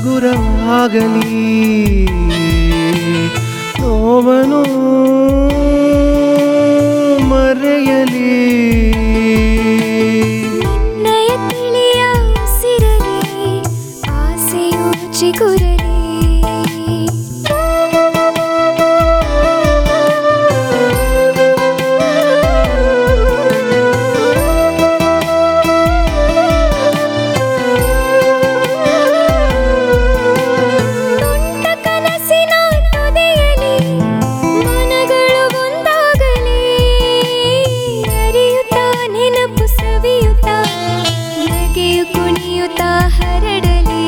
ಹಗುರವಾಗಲಿ ನೋವನು ಮರೆಯಲಿ ನಿನ್ನಯ ತಿಳಿಯ ಉಸಿರಲಿ ಆಸೆಯು ಚಿಗುರಲಿ ತುಂಟ ಕನಸಿನ ತುದಿಯಲಿ ಮನಗಳು ಒಂದಾಗಲಿ ಅರಿಯುತ್ತಾ ನೆನಪು ಸವಿಯುತ್ತಾ ನಗೆಯು ಕುಣಿಯುತ್ತಾ ಹರಡಲಿ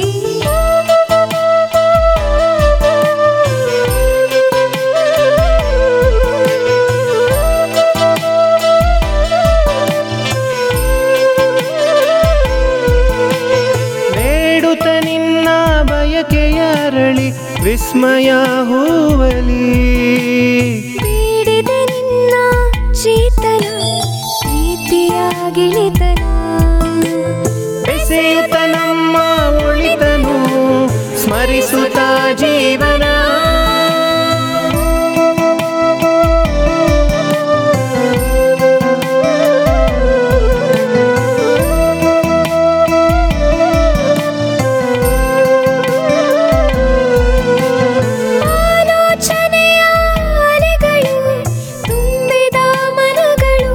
ಬೇಡುತ್ತ ನಿನ್ನ ಬಯಕೆಯ ಅರಳಿ ವಿಸ್ಮಯ ಹೂವಲಿ ಬೇಡಿದೆ ನಿನ್ನ ಚೇತನ ಪ್ರೀತಿಯ ಗೆಳೆತನ ಬೆಸೆಯುತ್ತ ನಮ್ಮ ಒಳಿತನು ಸ್ಮರಿಸುತ್ತ ಜೀವನ ಆಲೋಚನೆಯ ಅಲೆಗಳು ತುಂಬಿದ ಮನಗಳು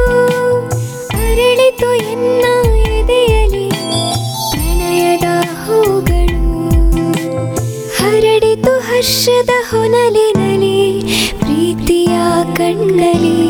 ಅರಳಿತು ಎನ್ನ ಎದೆಯಲಿ ಪ್ರಣಯದ ಹೂಗಳು ಹರಡಿತು ಹರ್ಷದ ಹೊನಲಿನಲಿ ಪ್ರೀತಿಯ ಕಣ್ಣಲಿ